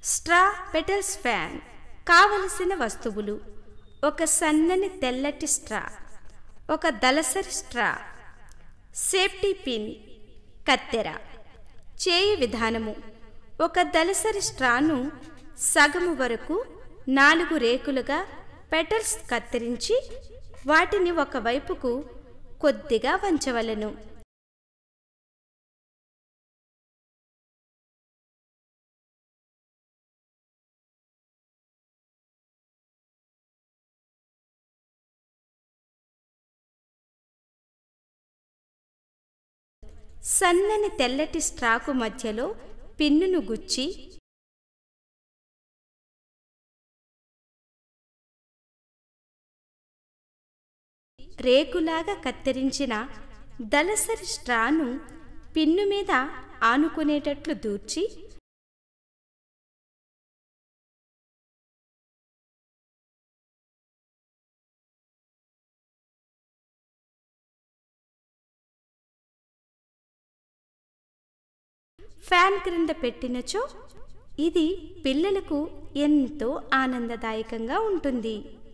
straw petals fan కావలసిన వస్తువులు ఒక సన్నని తెల్లటి స్ట్రా ఒక దలసరి స్ట్రా సేఫ్టీ పిన్ కత్తెర చేయి విధానము ఒక దలసరి స్ట్రాను సగము వరకు నాలుగు రేకులుగా పెటల్స్ కత్తిరించి వాటిని ఒక వైపుకు కొద్దిగా వంచవలెను సన్నని తెల్లటి స్ట్రాకు మధ్యలో పిన్నును గుచ్చి రేకులాగా కత్తిరించిన దలసరి స్ట్రాను పిన్ను మీద ఆనుకునేటట్లు దూర్చి ఫ్యాన్ క్రింద పెట్టినచో ఇది పిల్లలకు ఎంతో ఆనందదాయకంగా ఉంటుంది